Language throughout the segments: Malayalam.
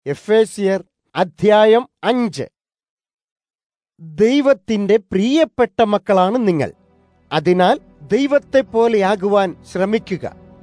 എഫേസിയർ അധ്യായം അഞ്ച് ദൈവത്തിന്റെ പ്രിയപ്പെട്ട മക്കളാണ് നിങ്ങൾ അതിനാൽ ദൈവത്തെ പോലെയാകുവാൻ ശ്രമിക്കുക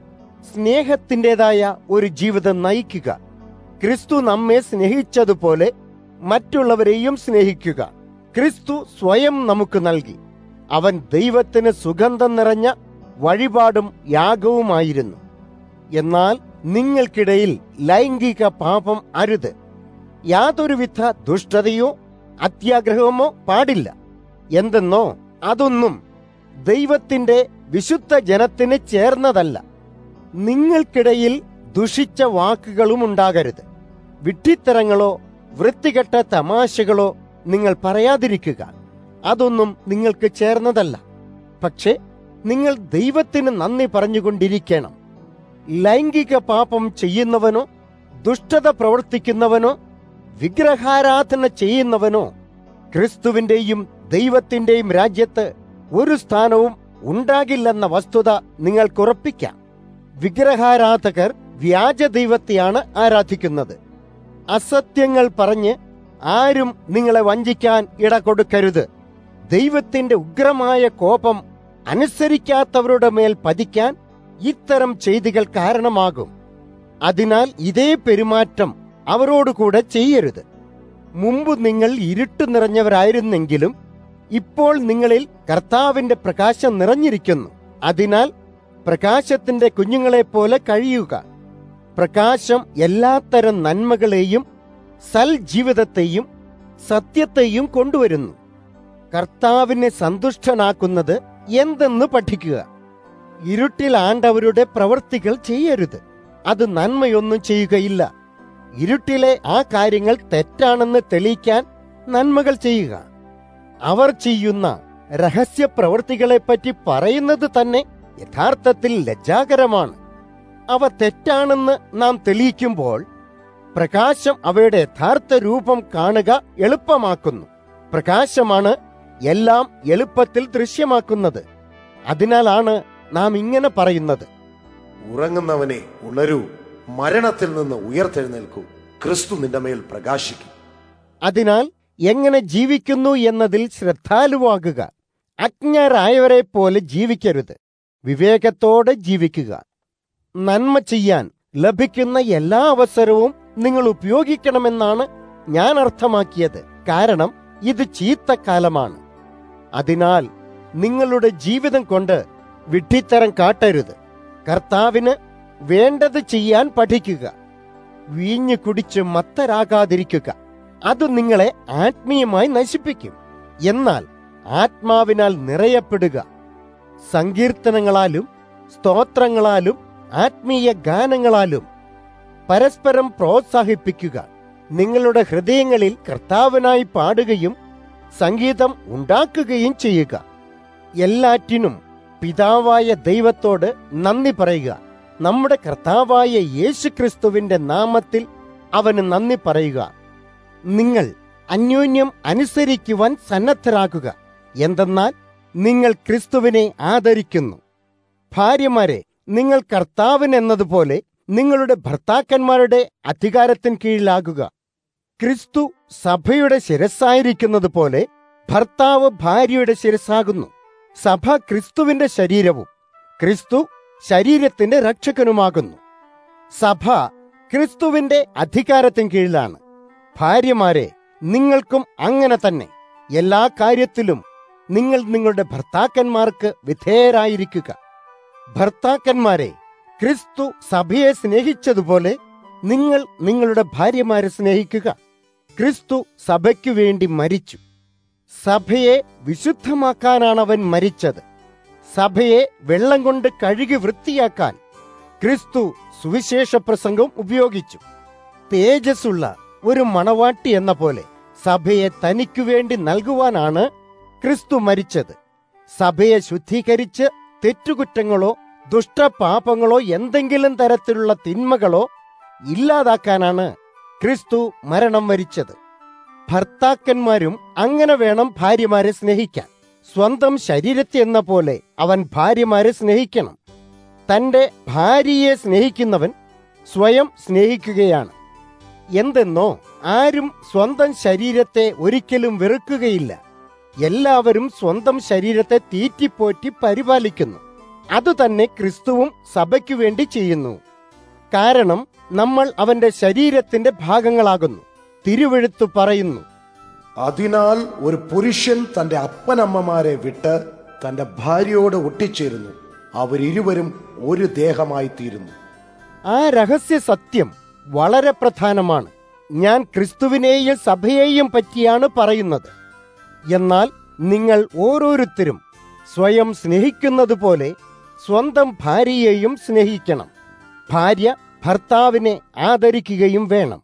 സ്നേഹത്തിൻ്റെതായ ഒരു ജീവിതം നയിക്കുക ക്രിസ്തു നമ്മെ സ്നേഹിച്ചതുപോലെ മറ്റുള്ളവരെയും സ്നേഹിക്കുക ക്രിസ്തു സ്വയം നമുക്ക് നൽകി അവൻ ദൈവത്തിന് സുഗന്ധം നിറഞ്ഞ വഴിപാടും യാഗവുമായിരുന്നു എന്നാൽ നിങ്ങൾക്കിടയിൽ ലൈംഗിക പാപം അരുത് യാതൊരുവിധ ദുഷ്ടതയോ അത്യാഗ്രഹമോ പാടില്ല എന്തെന്നോ അതൊന്നും ദൈവത്തിന്റെ വിശുദ്ധ ജനത്തിന് ചേർന്നതല്ല നിങ്ങൾക്കിടയിൽ ദുഷിച്ച വാക്കുകളും ഉണ്ടാകരുത് വിഡ്ഢിത്തരങ്ങളോ വൃത്തികെട്ട തമാശകളോ നിങ്ങൾ പറയാതിരിക്കുക അതൊന്നും നിങ്ങൾക്ക് ചേർന്നതല്ല പക്ഷേ നിങ്ങൾ ദൈവത്തിന് നന്ദി പറഞ്ഞുകൊണ്ടിരിക്കണം ലൈംഗിക പാപം ചെയ്യുന്നവനോ ദുഷ്ടത പ്രവർത്തിക്കുന്നവനോ വിഗ്രഹാരാധന ചെയ്യുന്നവനോ ക്രിസ്തുവിന്റെയും ദൈവത്തിന്റെയും രാജ്യത്ത് ഒരു സ്ഥാനവും ഉണ്ടാകില്ലെന്ന വസ്തുത നിങ്ങൾക്കുറപ്പിക്കാം വിഗ്രഹാരാധകർ വ്യാജ ദൈവത്തെയാണ് ആരാധിക്കുന്നത് അസത്യങ്ങൾ പറഞ്ഞ് ആരും നിങ്ങളെ വഞ്ചിക്കാൻ ഇട കൊടുക്കരുത് ദൈവത്തിന്റെ ഉഗ്രമായ കോപം അനുസരിക്കാത്തവരുടെ മേൽ പതിക്കാൻ ഇത്തരം ചെയ്തികൾ കാരണമാകും അതിനാൽ ഇതേ പെരുമാറ്റം അവരോടുകൂടെ ചെയ്യരുത് മുമ്പ് നിങ്ങൾ ഇരുട്ട് നിറഞ്ഞവരായിരുന്നെങ്കിലും ഇപ്പോൾ നിങ്ങളിൽ കർത്താവിന്റെ പ്രകാശം നിറഞ്ഞിരിക്കുന്നു അതിനാൽ പ്രകാശത്തിന്റെ കുഞ്ഞുങ്ങളെപ്പോലെ കഴിയുക പ്രകാശം എല്ലാത്തരം നന്മകളെയും സൽജീവിതത്തെയും സത്യത്തെയും കൊണ്ടുവരുന്നു കർത്താവിനെ സന്തുഷ്ടനാക്കുന്നത് എന്തെന്ന് പഠിക്കുക ഇരുട്ടിൽ ആണ്ടവരുടെ പ്രവൃത്തികൾ ചെയ്യരുത് അത് നന്മയൊന്നും ചെയ്യുകയില്ല ഇരുട്ടിലെ ആ കാര്യങ്ങൾ തെറ്റാണെന്ന് തെളിയിക്കാൻ നന്മകൾ ചെയ്യുക അവർ ചെയ്യുന്ന രഹസ്യ പ്രവൃത്തികളെപ്പറ്റി പറയുന്നത് തന്നെ യഥാർത്ഥത്തിൽ ലജ്ജാകരമാണ് അവ തെറ്റാണെന്ന് നാം തെളിയിക്കുമ്പോൾ പ്രകാശം അവയുടെ യഥാർത്ഥ രൂപം കാണുക എളുപ്പമാക്കുന്നു പ്രകാശമാണ് എല്ലാം എളുപ്പത്തിൽ ദൃശ്യമാക്കുന്നത് അതിനാലാണ് നാം ഇങ്ങനെ പറയുന്നത് ഉറങ്ങുന്നവനെ ഉണരൂ മരണത്തിൽ നിന്ന് ഉയർത്തെഴുന്നേൽക്കൂ ക്രിസ്തു നിന്റെ മേൽ പ്രകാശിക്കും അതിനാൽ എങ്ങനെ ജീവിക്കുന്നു എന്നതിൽ ശ്രദ്ധാലുവാകുക അജ്ഞരായവരെ പോലെ ജീവിക്കരുത് വിവേകത്തോടെ ജീവിക്കുക നന്മ ചെയ്യാൻ ലഭിക്കുന്ന എല്ലാ അവസരവും നിങ്ങൾ ഉപയോഗിക്കണമെന്നാണ് ഞാൻ അർത്ഥമാക്കിയത് കാരണം ഇത് ചീത്തക്കാലമാണ് അതിനാൽ നിങ്ങളുടെ ജീവിതം കൊണ്ട് വിഡ്ഢിത്തരം കാട്ടരുത് കർത്താവിന് വേണ്ടത് ചെയ്യാൻ പഠിക്കുക വീഞ്ഞു കുടിച്ച് മത്തരാകാതിരിക്കുക അത് നിങ്ങളെ ആത്മീയമായി നശിപ്പിക്കും എന്നാൽ ആത്മാവിനാൽ നിറയപ്പെടുക സങ്കീർത്തനങ്ങളാലും സ്തോത്രങ്ങളാലും ആത്മീയ ഗാനങ്ങളാലും പരസ്പരം പ്രോത്സാഹിപ്പിക്കുക നിങ്ങളുടെ ഹൃദയങ്ങളിൽ കർത്താവിനായി പാടുകയും സംഗീതം ഉണ്ടാക്കുകയും ചെയ്യുക എല്ലാറ്റിനും പിതാവായ ദൈവത്തോട് നന്ദി പറയുക നമ്മുടെ കർത്താവായ യേശുക്രിസ്തുവിന്റെ നാമത്തിൽ അവന് നന്ദി പറയുക നിങ്ങൾ അന്യോന്യം അനുസരിക്കുവാൻ സന്നദ്ധരാകുക എന്തെന്നാൽ നിങ്ങൾ ക്രിസ്തുവിനെ ആദരിക്കുന്നു ഭാര്യമാരെ നിങ്ങൾ കർത്താവിനെന്നതുപോലെ നിങ്ങളുടെ ഭർത്താക്കന്മാരുടെ അധികാരത്തിന് കീഴിലാകുക ക്രിസ്തു സഭയുടെ ശിരസ്സായിരിക്കുന്നത് പോലെ ഭർത്താവ് ഭാര്യയുടെ ശിരസ്സാകുന്നു സഭ ക്രിസ്തുവിന്റെ ശരീരവും ക്രിസ്തു ശരീരത്തിന്റെ രക്ഷകനുമാകുന്നു സഭ ക്രിസ്തുവിന്റെ അധികാരത്തിന് കീഴിലാണ് ഭാര്യമാരെ നിങ്ങൾക്കും അങ്ങനെ തന്നെ എല്ലാ കാര്യത്തിലും നിങ്ങൾ നിങ്ങളുടെ ഭർത്താക്കന്മാർക്ക് വിധേയരായിരിക്കുക ഭർത്താക്കന്മാരെ ക്രിസ്തു സഭയെ സ്നേഹിച്ചതുപോലെ നിങ്ങൾ നിങ്ങളുടെ ഭാര്യമാരെ സ്നേഹിക്കുക ക്രിസ്തു സഭയ്ക്കു വേണ്ടി മരിച്ചു സഭയെ വിശുദ്ധമാക്കാനാണ് അവൻ മരിച്ചത് സഭയെ വെള്ളം കൊണ്ട് കഴുകി വൃത്തിയാക്കാൻ ക്രിസ്തു സുവിശേഷ പ്രസംഗം ഉപയോഗിച്ചു തേജസ്സുള്ള ഒരു മണവാട്ടി എന്ന പോലെ സഭയെ തനിക്കു വേണ്ടി നൽകുവാനാണ് ക്രിസ്തു മരിച്ചത് സഭയെ ശുദ്ധീകരിച്ച് തെറ്റുകുറ്റങ്ങളോ ദുഷ്ടപാപങ്ങളോ എന്തെങ്കിലും തരത്തിലുള്ള തിന്മകളോ ഇല്ലാതാക്കാനാണ് ക്രിസ്തു മരണം വരിച്ചത് ഭർത്താക്കന്മാരും അങ്ങനെ വേണം ഭാര്യമാരെ സ്നേഹിക്കാൻ സ്വന്തം ശരീരത്തെ എന്ന പോലെ അവൻ ഭാര്യമാരെ സ്നേഹിക്കണം തന്റെ ഭാര്യയെ സ്നേഹിക്കുന്നവൻ സ്വയം സ്നേഹിക്കുകയാണ് എന്തെന്നോ ആരും സ്വന്തം ശരീരത്തെ ഒരിക്കലും വെറുക്കുകയില്ല എല്ലാവരും സ്വന്തം ശരീരത്തെ തീറ്റിപ്പോറ്റി പരിപാലിക്കുന്നു അതുതന്നെ ക്രിസ്തുവും സഭയ്ക്കു വേണ്ടി ചെയ്യുന്നു കാരണം നമ്മൾ അവന്റെ ശരീരത്തിന്റെ ഭാഗങ്ങളാകുന്നു തിരുവെഴുത്തു പറയുന്നു അതിനാൽ ഒരു പുരുഷൻ തന്റെ അപ്പനമ്മമാരെ വിട്ട് തന്റെ ഭാര്യയോട് ഒട്ടിച്ചേരുന്നു അവരിരുവരും ഒരു ദേഹമായി തീരുന്നു ആ രഹസ്യ സത്യം വളരെ പ്രധാനമാണ് ഞാൻ ക്രിസ്തുവിനെയും സഭയെയും പറ്റിയാണ് പറയുന്നത് എന്നാൽ നിങ്ങൾ ഓരോരുത്തരും സ്വയം സ്നേഹിക്കുന്നത് പോലെ സ്വന്തം ഭാര്യയെയും സ്നേഹിക്കണം ഭാര്യ ഭർത്താവിനെ ആദരിക്കുകയും വേണം